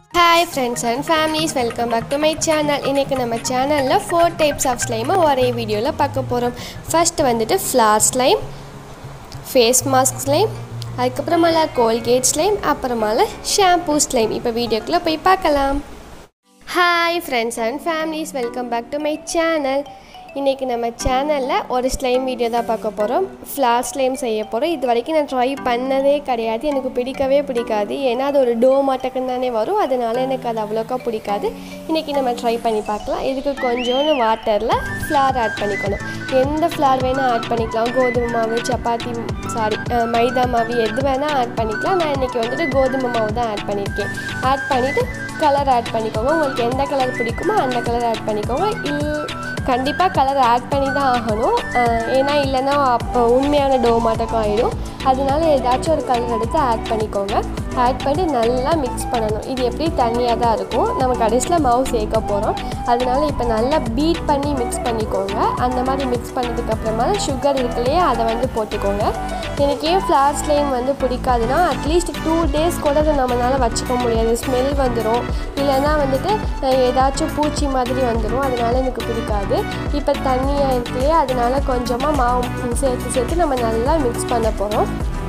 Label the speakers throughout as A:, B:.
A: Hi friends and families welcome back to my channel இன்றைக்கி நம்ம சேனலில் ஃபோர் டைப்ஸ் ஆஃப் ஸ்லைமை ஒரே வீடியோவில் பார்க்க போகிறோம் ஃபர்ஸ்ட் வந்துட்டு flour slime face mask slime அதுக்கப்புறமால கோல்கேட் ஸ்லைம் அப்புறமால ஷாம்பூ ஸ்லைம் இப்போ வீடியோக்குள்ளே போய் பார்க்கலாம் hi friends and families welcome back to my channel இன்றைக்கி நம்ம சேனலில் ஒரு ஸ்லைம் வீடியோ தான் பார்க்க போகிறோம் ஃப்ளார் ஸ்லைம் செய்ய போகிறோம் இது வரைக்கும் நான் ட்ரை பண்ணதே கிடையாது எனக்கு பிடிக்கவே பிடிக்காது ஏன்னா அது ஒரு டோ மாட்டக்குன்னு தானே வரும் அதனால எனக்கு அது அவ்வளோக்கா பிடிக்காது இன்றைக்கி நம்ம ட்ரை பண்ணி பார்க்கலாம் இதுக்கு கொஞ்சோண்டு வாட்டரில் ஃப்ளார் ஆட் பண்ணிக்கணும் எந்த ஃப்ளார் வேணால் ஆட் பண்ணிக்கலாம் கோதுமை மாவு சப்பாத்தி சாரி மைதா மாவு எது வேணால் ஆட் பண்ணிக்கலாம் நான் இன்றைக்கி வந்துட்டு கோதுமை மாவு தான் ஆட் பண்ணியிருக்கேன் ஆட் பண்ணிவிட்டு கலர் ஆட் பண்ணிக்கோங்க உங்களுக்கு எந்த கலர் பிடிக்குமோ அந்த கலர் ஆட் பண்ணிக்கோங்க இல் கண்டிப்பாக கலர் ஆட் பண்ணி தான் ஆகணும் அஹ் ஏன்னா இல்லைன்னா அப்போ உண்மையான டோ மாட்டக்கம் ஆகிடும் அதனால ஏதாச்சும் ஒரு கலர் எடுத்து ஆட் பண்ணிக்கோங்க ஆட் பண்ணி நல்லா மிக்ஸ் பண்ணணும் இது எப்படி தண்ணியாக தான் இருக்கும் நம்ம கடைசியில் மாவு சேர்க்க போகிறோம் அதனால இப்போ நல்லா பீட் பண்ணி மிக்ஸ் பண்ணிக்கோங்க அந்த மாதிரி மிக்ஸ் பண்ணதுக்கப்புறமா சுகர் இருக்கு இல்லையா அதை வந்து போட்டுக்கோங்க எனக்கு ஏன் ஃப்ளார் ஸ்லைம் வந்து பிடிக்காதுன்னா அட்லீஸ்ட் டூ டேஸ் கூட அதை நம்மளால் வச்சுக்க முடியாது ஸ்மெல் வந்துடும் இல்லைன்னா வந்துட்டு அஹ், ஏதாச்சும் பூச்சி மாதிரி வந்துடும் அதனால எனக்கு பிடிக்காது இப்போ தண்ணியாக இருக்கு இல்லையா அதனால கொஞ்சமாக மாவு சேர்த்து சேர்த்து நம்ம நல்லா மிக்ஸ் பண்ண போகிறோம்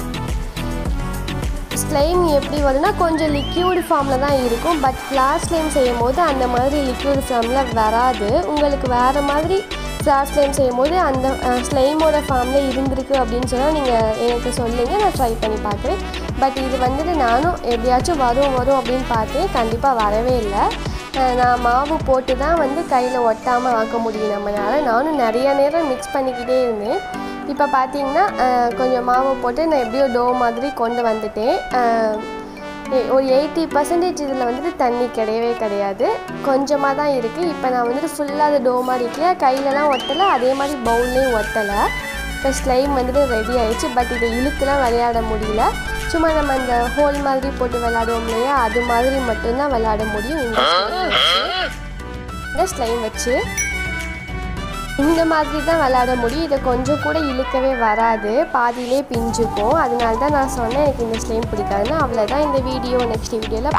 A: ஸ்லைம் எப்படி வரும்னா கொஞ்சம் லிக்யூட் ஃபார்மில் தான் இருக்கும் பட் ஃப்ளார் ஸ்லைம் செய்யும் போது அந்த மாதிரி லிக்யூட் ஃபார்மில் வராது உங்களுக்கு வேறு மாதிரி ஃப்ளார் ஸ்லைம் செய்யும் போது அந்த ஸ்லைமோட ஃபார்மில் இருந்திருக்கு அப்படின்னு சொன்னால் நீங்கள் எனக்கு சொல்லுங்கள் நான் ட்ரை பண்ணி பார்க்குறேன் பட் இது வந்துட்டு நானும் எப்படியாச்சும் வரும் வரும் அப்படின்னு பார்த்தேன் கண்டிப்பாக வரவே இல்லை அஹ் நான் மாவு போட்டு தான் வந்து கையில் ஒட்டாமல் ஆக்க முடியும் நம்மளால் நானும் நிறைய நேரம் மிக்ஸ் பண்ணிக்கிட்டே இருந்தேன் இப்போ பார்த்தீங்கன்னா அஹ், கொஞ்சம் மாவு போட்டு நான் எப்படியோ டோ மாதிரி கொண்டு வந்துட்டேன் அஹ், எ- ஒரு எயிட்டி பர்சன்டேஜ் இதில் வந்துட்டு தண்ணி கிடையவே கிடையாது கொஞ்சமாக தான் இருக்குது இப்போ நான் வந்துட்டு ஃபுல்லாக அது டோ மாதிரி இருக்கலையா கையிலலாம் ஒட்டலை அதே மாதிரி பவுல்லையும் ஒட்டலை இப்போ ஸ்லைம் வந்துட்டு ரெடி ஆயிடுச்சு பட் இதை இழுத்துலாம் விளையாட முடியல சும்மா நம்ம அந்த ஹோல் மாதிரி போட்டு விளையாடுவோம் இல்லையா அது மாதிரி மட்டும்தான் விளையாட முடியும் இந்த slime வச்சு. இந்த ஸ்லைம் வச்சு இந்த மாதிரி தான் விளையாட முடியும் இதை கொஞ்சம் கூட இழுக்கவே வராது பாதியிலே பிஞ்சுக்கும் அதனால தான் நான் சொன்னேன் எனக்கு இந்த ஸ்லைம் பிடிக்காதுன்னு அவ்வளோதான் இந்த வீடியோ நெக்ஸ்ட் வீடியோவில்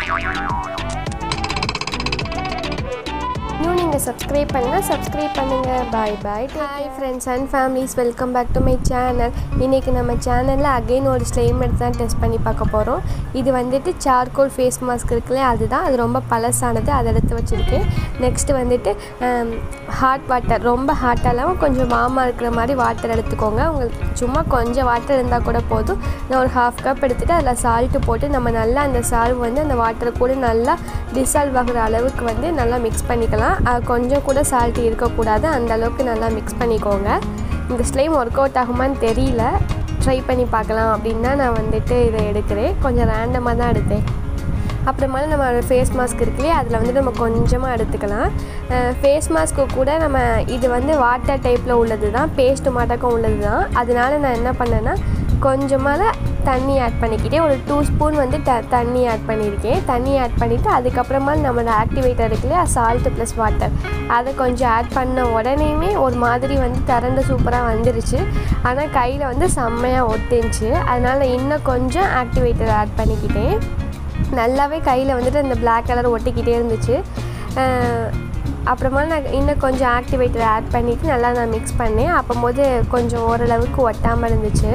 A: இன்னும் நீங்கள் சப்ஸ்கிரைப் பண்ணுங்கள் சப்ஸ்கிரைப் பண்ணுங்கள் bye bye hi friends and families welcome back to my channel இன்றைக்கி நம்ம சேனலில் அகைன் ஒரு ஸ்லைம் எடுத்து தான் டெஸ்ட் பண்ணி பார்க்க போகிறோம் இது வந்துட்டு சார்கோல் ஃபேஸ் மாஸ்க் இருக்குல்ல அதுதான் அது ரொம்ப பழசானது அதை எடுத்து வச்சுருக்கேன் நெக்ஸ்ட்டு வந்துட்டு ஹாட் வாட்டர் ரொம்ப ஹாட்டாக இல்லாமல் கொஞ்சம் வாமாக இருக்கிற மாதிரி வாட்டர் எடுத்துக்கோங்க உங்களுக்கு சும்மா கொஞ்சம் வாட்டர் இருந்தால் கூட போதும் நான் ஒரு ஹாஃப் கப் எடுத்துகிட்டு அதில் சால்ட்டு போட்டு நம்ம நல்லா அந்த சால்வ் வந்து அந்த வாட்டர் கூட நல்லா டிசால்வ் ஆகிற அளவுக்கு வந்து நல்லா மிக்ஸ் பண்ணிக்கலாம் அஹ் கொஞ்சம் கூட சால்ட் இருக்கக்கூடாது அந்த அளவுக்கு நல்லா மிக்ஸ் பண்ணிக்கோங்க இந்த ஸ்லைம் ஒர்க் அவுட் ஆகுமான்னு தெரியல ட்ரை பண்ணி பார்க்கலாம் அப்படின்னு தான் நான் வந்துட்டு இதை எடுக்கிறேன் கொஞ்சம் ரேண்டமாக தான் எடுத்தேன் அப்புறமா நம்ம ஃபேஸ் மாஸ்க் இருக்குல்லையே அதில் வந்து நம்ம கொஞ்சமாக எடுத்துக்கலாம் ஃபேஸ் மாஸ்க்கு கூட நம்ம இது வந்து வாட்டர் டைப்பில் உள்ளது தான் பேஸ்ட் மாட்டக்கம் உள்ளது தான் அதனால நான் என்ன பண்ணேன்னா கொஞ்சமாக தண்ணி ஆட் பண்ணிக்கிட்டே ஒரு டூ ஸ்பூன் வந்து த தண்ணி ஆட் பண்ணியிருக்கேன் தண்ணி ஆட் பண்ணிவிட்டு அதுக்கப்புறமா நம்மளோட ஆக்டிவேட்டர் இருக்குல்லையா சால்ட்டு ப்ளஸ் வாட்டர் அதை கொஞ்சம் ஆட் பண்ண உடனேயுமே ஒரு மாதிரி வந்து திரண்டு சூப்பராக வந்துருச்சு ஆனால் கையில் வந்து செம்மையாக ஒட்டிஞ்சி அதனால் இன்னும் கொஞ்சம் ஆக்டிவேட்டர் ஆட் பண்ணிக்கிட்டேன் நல்லாவே கையில் வந்துட்டு அந்த பிளாக் கலர் ஒட்டிக்கிட்டே இருந்துச்சு அஹ் அப்புறமா நான் இன்னும் கொஞ்சம் ஆக்டிவேட்டர் ஆட் பண்ணிவிட்டு நல்லா நான் மிக்ஸ் பண்ணேன் அப்போம்போது கொஞ்சம் ஓரளவுக்கு ஒட்டாமல் இருந்துச்சு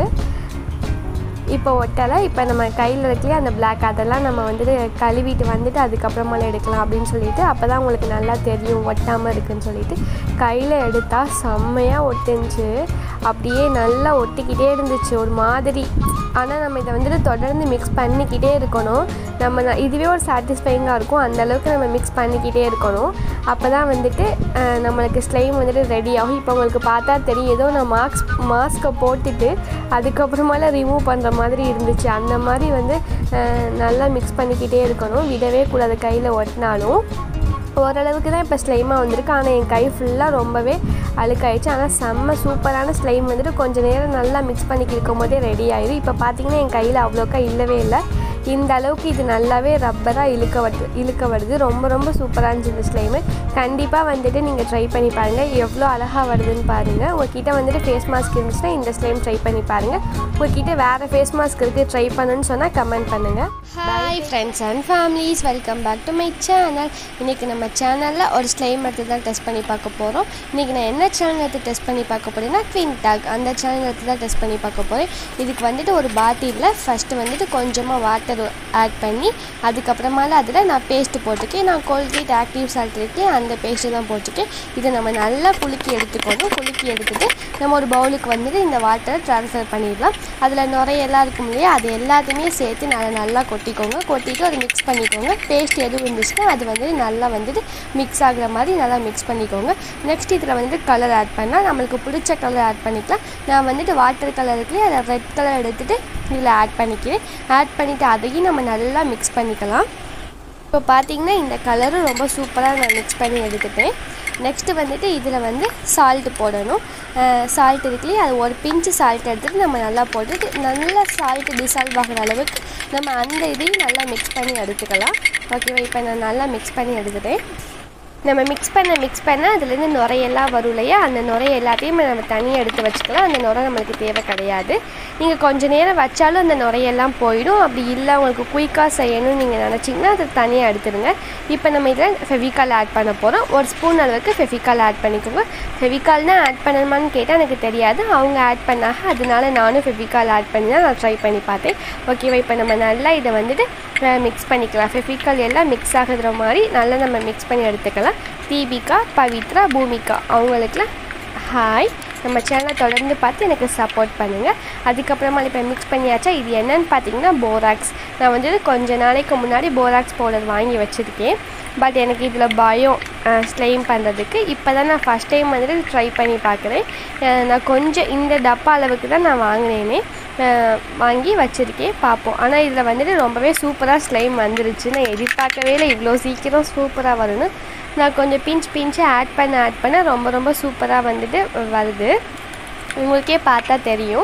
A: இப்போ ஒட்டலை இப்போ நம்ம கையில் இருக்கலையே அந்த பிளாக் அதெல்லாம் நம்ம வந்துட்டு கழுவிட்டு வந்துட்டு அதுக்கப்புறமால எடுக்கலாம் அப்படின்னு சொல்லிட்டு அப்போ தான் உங்களுக்கு நல்லா தெரியும் ஒட்டாமல் இருக்குன்னு சொல்லிட்டு கையில் எடுத்தால் செம்மையாக ஒட்டுச்சு அப்படியே நல்லா ஒட்டிக்கிட்டே இருந்துச்சு ஒரு மாதிரி ஆனால் நம்ம இதை வந்துட்டு தொடர்ந்து மிக்ஸ் பண்ணிக்கிட்டே இருக்கணும் நம்ம ந- இதுவே ஒரு சாட்டிஸ்ஃபைங்காக இருக்கும் அந்த அளவுக்கு நம்ம மிக்ஸ் பண்ணிக்கிட்டே இருக்கணும் அப்போ தான் வந்துட்டு அஹ், நம்மளுக்கு ஸ்லைம் வந்துட்டு ரெடி ஆகும் இப்போ உங்களுக்கு பார்த்தா தெரியும் ஏதோ நான் மாஸ்க் மாஸ்க்கை போட்டுட்டு அதுக்கப்புறமால ரிமூவ் பண்ணுற மாதிரி இருந்துச்சு அந்த மாதிரி வந்து அஹ், நல்லா மிக்ஸ் பண்ணிக்கிட்டே இருக்கணும் விடவே கூடாது கையில் ஒட்டினாலும் ஓரளவுக்கு தான் இப்போ ஸ்லைமாக வந்திருக்கு ஆனால் என் கை ஃபுல்லாக ரொம்பவே அழுக்காயிடுச்சு ஆனால் செம்ம சூப்பரான ஸ்லைம் வந்துட்டு கொஞ்சம் நேரம் நல்லா மிக்ஸ் பண்ணி இருக்கும் போதே ரெடி ஆயிடும் இப்போ பார்த்தீங்கன்னா என் கையில் அவ்வளோக்கா இல்லவே இல்லை இந்த அளவுக்கு இது நல்லாவே ரப்பராக இழுக்க வருது இழுக்க வருது ரொம்ப ரொம்ப சூப்பராக இருந்துச்சு இந்த ஸ்லைமு கண்டிப்பாக வந்துட்டு நீங்கள் ட்ரை பண்ணி பாருங்கள் எவ்வளோ அழகாக வருதுன்னு பாருங்கள் உங்ககிட்ட வந்துட்டு ஃபேஸ் மாஸ்க் இருந்துச்சுன்னா இந்த ஸ்லைம் ட்ரை பண்ணி பாருங்கள் உங்ககிட்ட வேறு ஃபேஸ் மாஸ்க் இருக்குது ட்ரை பண்ணணும்னு சொன்னால் கமெண்ட் பண்ணுங்கள் hi friends and families welcome back to my channel இன்றைக்கி நம்ம சேனலில் ஒரு ஸ்லைம் எடுத்து தான் டெஸ்ட் பண்ணி பார்க்க போகிறோம் இன்றைக்கி நான் என்ன சேனல் எடுத்து டெஸ்ட் பண்ணி பார்க்க போகிறேன்னா க்வின் டாக் அந்த சேனல் எடுத்து தான் டெஸ்ட் பண்ணி பார்க்க போகிறேன் இதுக்கு வந்துட்டு ஒரு பாட்டிலில் ஃபஸ்ட்டு வந்துட்டு கொஞ்சமாக வாட்டர் ஆட் பண்ணி அதுக்கப்புறமால அதில் நான் பேஸ்ட்டு போட்டுக்கேன் நான் கோல்கேட் ஆக்டிவ் சால்ட் இருக்கு அந்த பேஸ்ட்டு தான் போட்டுக்கேன் இதை நம்ம நல்லா குலுக்கி எடுத்துக்கணும் குலுக்கி எடுத்துகிட்டு நம்ம ஒரு பவுலுக்கு வந்துட்டு இந்த வாட்டரை ட்ரான்ஸ்ஃபர் பண்ணிடலாம் அதில் நுரையெல்லாம் இருக்கும் இல்லையா அது எல்லாத்தையுமே சேர்த்து நல்லா நல்லா கொட்டிக்கோங்க கொட்டிட்டு அதை மிக்ஸ் பண்ணிக்கோங்க பேஸ்ட் எதுவும் இருந்துச்சுன்னா அது வந்து நல்லா வந்துட்டு மிக்ஸ் ஆகுற மாதிரி நல்லா மிக்ஸ் பண்ணிக்கோங்க நெக்ஸ்ட் இதில் வந்துட்டு கலர் ஆட் பண்ணால் நம்மளுக்கு பிடிச்ச கலர் ஆட் பண்ணிக்கலாம் நான் வந்துட்டு வாட்டர் கலர் இருக்குல்லையே அதை ரெட் கலர் எடுத்துகிட்டு இதில் ஆட் பண்ணிக்கிறேன் ஆட் பண்ணிவிட்டு அதையும் நம்ம நல்லா மிக்ஸ் பண்ணிக்கலாம் இப்போ பார்த்தீங்கன்னா இந்த கலரும் ரொம்ப சூப்பராக நான் மிக்ஸ் பண்ணி எடுத்துட்டேன் நெக்ஸ்ட்டு வந்துட்டு இதில் வந்து சால்ட்டு போடணும் சால்ட் இருக்குல்லையே அது ஒரு பிஞ்சு சால்ட் எடுத்துகிட்டு நம்ம நல்லா போட்டுட்டு நல்லா சால்ட்டு டிசால்வ் ஆகிற அளவுக்கு நம்ம அந்த இதையும் நல்லா மிக்ஸ் பண்ணி எடுத்துக்கலாம் ஓகேவா இப்போ நான் நல்லா மிக்ஸ் பண்ணி எடுத்துட்டேன் நம்ம மிக்ஸ் பண்ண மிக்ஸ் பண்ண அதுலேருந்து நுரையெல்லாம் வரும் இல்லையா அந்த நுரை எல்லாத்தையும் நம்ம தனியாக எடுத்து வச்சுக்கலாம் அந்த நுரை நம்மளுக்கு தேவை கிடையாது நீங்கள் கொஞ்சம் நேரம் வச்சாலும் அந்த நுரையெல்லாம் போயிடும் அப்படி இல்லை உங்களுக்கு குயிக்காக செய்யணும்னு நீங்கள் நினச்சிங்கன்னா அதை தனியாக எடுத்துடுங்க இப்போ நம்ம இதில் ஃபெவிகால் ஆட் பண்ண போகிறோம் ஒரு ஸ்பூன் அளவுக்கு ஃபெவிகால் ஆட் பண்ணிக்கோங்க ஃபெவிகால்னா ஆட் பண்ணணுமான்னு கேட்டால் எனக்கு தெரியாது அவங்க ஆட் பண்ணாக அதனால நானும் ஃபெவிகால் ஆட் பண்ணி தான் நான் ட்ரை பண்ணி பார்த்தேன் ஓகேவா இப்போ நம்ம நல்லா இதை வந்துட்டு மிக்ஸ் பண்ணிக்கலாம் ஃபெவிகால் எல்லாம் மிக்ஸ் ஆகுற மாதிரி நல்லா நம்ம மிக்ஸ் பண்ணி எடுத்துக்கலாம் தீபிகா பவித்ரா பூமிகா அவங்களுக்குலாம் ஹாய் நம்ம சேனலை தொடர்ந்து பார்த்து எனக்கு சப்போர்ட் பண்ணுங்கள் அதுக்கப்புறமா இப்போ மிக்ஸ் பண்ணியாச்சா இது என்னன்னு பார்த்தீங்கன்னா போராக்ஸ் நான் வந்துட்டு கொஞ்ச நாளைக்கு முன்னாடி போராக்ஸ் பவுடர் வாங்கி வச்சுருக்கேன் பட் எனக்கு இதில் பயம் ஸ்லைம் பண்ணுறதுக்கு இப்போ தான் நான் ஃபஸ்ட் டைம் வந்துட்டு ட்ரை பண்ணி பார்க்குறேன் நான் கொஞ்சம் இந்த டப்பா அளவுக்கு தான் நான் வாங்கினேனே வாங்கி வச்சுருக்கேன் பார்ப்போம் ஆனால் இதில் வந்துட்டு ரொம்பவே சூப்பராக ஸ்லைம் வந்துருச்சு நான் எதிர்பார்க்கவே இல்லை இவ்வளோ சீக்கிரம் சூப்பராக வரும்னு நான் கொஞ்சம் பிஞ்ச் பிஞ்சு ஆட் பண்ண ஆட் பண்ண ரொம்ப ரொம்ப சூப்பராக வந்துட்டு வருது உங்களுக்கே பார்த்தா தெரியும்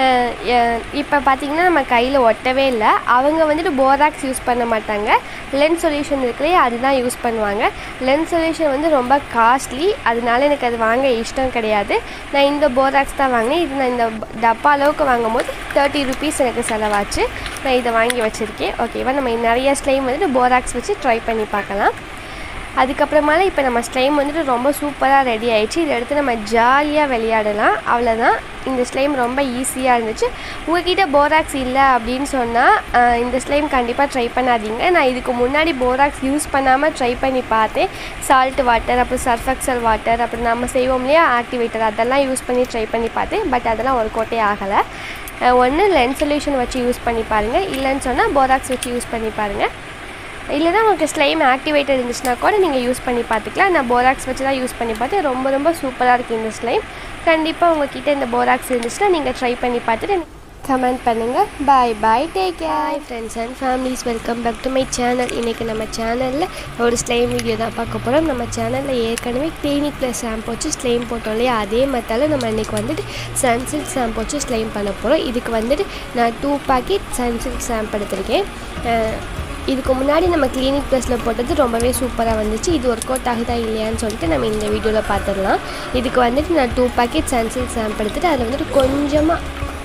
A: இப்போ பார்த்தீங்கன்னா நம்ம கையில் ஒட்டவே இல்லை அவங்க வந்துட்டு போராக்ஸ் யூஸ் பண்ண மாட்டாங்க லென்ஸ் சொல்யூஷன் இருக்குல்லையே அதுதான் யூஸ் பண்ணுவாங்க லென்ஸ் சொல்யூஷன் வந்து ரொம்ப காஸ்ட்லி அதனால எனக்கு அது வாங்க இஷ்டம் கிடையாது நான் இந்த போராக்ஸ் தான் வாங்கினேன் இது நான் இந்த டப்பா அளவுக்கு வாங்கும் போது தேர்ட்டி ருபீஸ் எனக்கு செலவாச்சு நான் இதை வாங்கி வச்சுருக்கேன் ஓகேவா நம்ம நிறைய ஸ்லைம் வந்துட்டு போராக்ஸ் வச்சு ட்ரை பண்ணி பார்க்கலாம் அதுக்கப்புறமால இப்போ நம்ம ஸ்லைம் வந்துட்டு ரொம்ப சூப்பராக ரெடி ஆயிடுச்சு இதை எடுத்து நம்ம ஜாலியாக விளையாடலாம் அவ்வளோதான் இந்த ஸ்லைம் ரொம்ப ஈஸியாக இருந்துச்சு உங்ககிட்ட போராக்ஸ் இல்லை அப்படின்னு சொன்னால் இந்த ஸ்லைம் கண்டிப்பாக ட்ரை பண்ணாதீங்க நான் இதுக்கு முன்னாடி போராக்ஸ் யூஸ் பண்ணாமல் ட்ரை பண்ணி பார்த்தேன் சால்ட் வாட்டர் அப்புறம் சர்ஃபெக்சல் வாட்டர் அப்புறம் நம்ம செய்வோம் இல்லையா ஆக்டிவேட்டர் அதெல்லாம் யூஸ் பண்ணி ட்ரை பண்ணி பார்த்தேன் பட் அதெல்லாம் ஒர்க் அவுட்டே ஆகலை ஒன்று லென்ஸ் சொல்யூஷன் வச்சு யூஸ் பண்ணி பாருங்கள் இல்லைன்னு சொன்னால் போராக்ஸ் வச்சு யூஸ் பண்ணி பாருங்கள் இல்லைனா உங்களுக்கு ஸ்லைம் ஆக்டிவேட்டட் இருந்துச்சுன்னா கூட நீங்கள் யூஸ் பண்ணி பார்த்துக்கலாம் நான் போராக்ஸ் வச்சு தான் யூஸ் பண்ணி பார்த்தேன் ரொம்ப ரொம்ப சூப்பராக இருக்குது இந்த ஸ்லைம் கண்டிப்பாக உங்ககிட்ட இந்த போராக்ஸ் இருந்துச்சுன்னா நீங்கள் ட்ரை பண்ணி பார்த்துட்டு கமெண்ட் பண்ணுங்கள் bye bye take care friends and families welcome back to my channel இன்றைக்கி நம்ம சேனலில் ஒரு ஸ்லைம் வீடியோ தான் பார்க்க போகிறோம் நம்ம சேனலில் ஏற்கனவே கிளினிக் ப்ளஸ் ஷாம்பு வச்சு ஸ்லைம் போட்டோம் இல்லையா அதே மெத்தால நம்ம இன்றைக்கி வந்துட்டு சன்சில்க் ஷாம்பு வச்சு ஸ்லைம் பண்ண போகிறோம் இதுக்கு வந்துட்டு நான் டூ பாக்கெட் சன்சில்க் ஷாம்பு எடுத்திருக்கேன் இதுக்கு முன்னாடி நம்ம கிளினிக் ப்ளஸில் போட்டது ரொம்பவே சூப்பராக வந்துச்சு இது ஒர்க் அவுட் ஆகுதா இல்லையான்னு சொல்லிட்டு நம்ம இந்த வீடியோவில் பார்த்துடலாம் இதுக்கு வந்துட்டு நான் டூ பாக்கெட் சன்சில்க் ஷாம்பு எடுத்துகிட்டு அதில் வந்துட்டு கொஞ்சமாக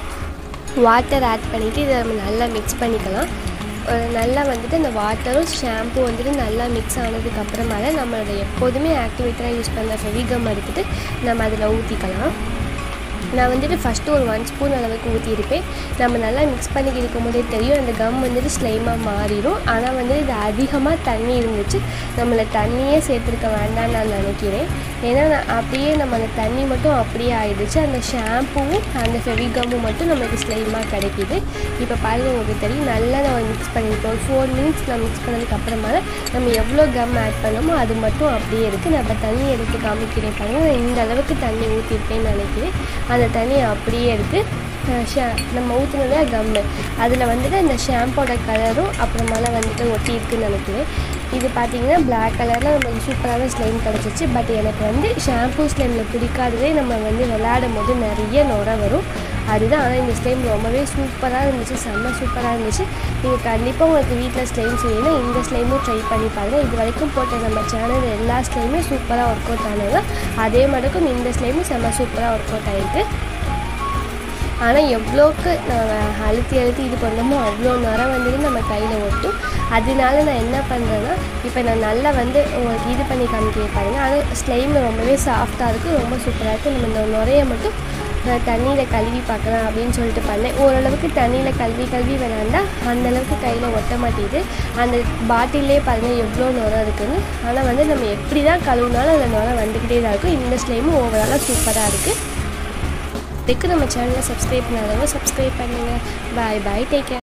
A: வாட்டர் ஆட் பண்ணிவிட்டு இதை நம்ம நல்லா மிக்ஸ் பண்ணிக்கலாம் நல்லா வந்துட்டு அந்த வாட்டரும் ஷாம்பு வந்துட்டு நல்லா மிக்ஸ் ஆனதுக்கப்புறமால நம்மளோட எப்போதுமே ஆக்டிவேட்டராக யூஸ் பண்ணுற ஃபெவிகம் எடுத்துகிட்டு நம்ம அதில் ஊற்றிக்கலாம் நான் வந்துட்டு ஃபஸ்ட்டு ஒரு ஒன் ஸ்பூன் அளவுக்கு ஊற்றிருப்பேன் நம்ம நல்லா மிக்ஸ் பண்ணி இருக்கும் போதே தெரியும் அந்த கம் வந்துட்டு ஸ்லைமாக மாறிடும் ஆனால் வந்து இது அதிகமாக தண்ணி இருந்துச்சு நம்மளை தண்ணியே சேர்த்துருக்க வேண்டாம்னு நான் நினைக்கிறேன் ஏன்னா நான் அப்படியே நம்ம அந்த தண்ணி மட்டும் அப்படியே ஆயிடுச்சு அந்த ஷாம்புவும் அந்த ஃபெவிகம்மும் மட்டும் நமக்கு ஸ்லைமாக கிடைக்கிது இப்போ பாருங்கள் உங்களுக்கு தெரியும் நல்லா நம்ம மிக்ஸ் பண்ணியிருக்கோம் ஒரு ஃபோர் மினிட்ஸ் நான் மிக்ஸ் பண்ணதுக்கு அப்புறமா நம்ம எவ்வளோ கம் ஆட் பண்ணோமோ அது மட்டும் அப்படியே இருக்குது நம்ம தண்ணி எடுத்து காமிக்கிறேன் பாருங்கள் இந்த அளவுக்கு தண்ணி ஊற்றிருப்பேன்னு நினைக்கிறேன் அந்த தண்ணி அப்படியே இருக்குது ஷா நம்ம ஊற்றுனதே கம்மு அதில் வந்துட்டு அந்த ஷாம்போட கலரும் அப்புறமால வந்துட்டு ஒட்டி இருக்குன்னு நினைக்கிறேன் இது பார்த்தீங்கன்னா பிளாக் கலரில் நமக்கு சூப்பரான ஸ்லைம் கிடச்சிச்சு பட் எனக்கு வந்து ஷாம்பூ ஸ்லைமில் பிடிக்காததே நம்ம வந்து விளையாடும் போது நிறைய நுர வரும் அதுதான் ஆனால் இந்த ஸ்லைம் ரொம்பவே சூப்பராக இருந்துச்சு செம்ம சூப்பராக இருந்துச்சு நீங்கள் கண்டிப்பாக உங்களுக்கு வீட்டில் ஸ்லைம் செய்யணும் இந்த ஸ்லைமும் ட்ரை பண்ணி பாருங்கள் இது வரைக்கும் போட்ட நம்ம சேனல் எல்லா ஸ்லைமே சூப்பராக ஒர்க் அவுட் ஆனது அதே மாதிரிக்கும் இந்த ஸ்லைமும் செம்ம சூப்பராக ஒர்க் அவுட் ஆகிருக்கு ஆனால் எவ்வளோக்கு நான் அழுத்தி அழுத்தி இது பண்ணமோ அவ்வளோ நேரம் வந்துட்டு நம்ம கையில் ஒட்டும் அதனால நான் என்ன பண்ணுறேன்னா இப்போ நான் நல்லா வந்து உங்களுக்கு இது பண்ணி காமிக்க பாருங்க ஆனால் ஸ்லைம் ரொம்பவே சாஃப்டாக இருக்குது ரொம்ப சூப்பராக இருக்குது நம்ம இந்த நுரைய மட்டும் நான் தண்ணியில் கழுவி பார்க்கலாம் அப்படின்னு சொல்லிட்டு பண்ணேன் ஓரளவுக்கு தண்ணியில் கழுவி கழுவி விளாண்டா அந்தளவுக்கு கையில் ஒட்ட மாட்டேது அந்த பாட்டிலே பாருங்கள் எவ்வளோ நுரம் இருக்குன்னு ஆனால் வந்து நம்ம எப்படி தான் கழுவுனாலும் அந்த நுரம் வந்துக்கிட்டே தான் இருக்கும் இந்த ஸ்லைமும் ஓவராலாக சூப்பராக இருக்குது இதுக்கு நம்ம சேனலை சப்ஸ்கிரைப் பண்ணாதவங்க சப்ஸ்கிரைப் பண்ணுங்கள் பாய் பாய் டேக் கேர்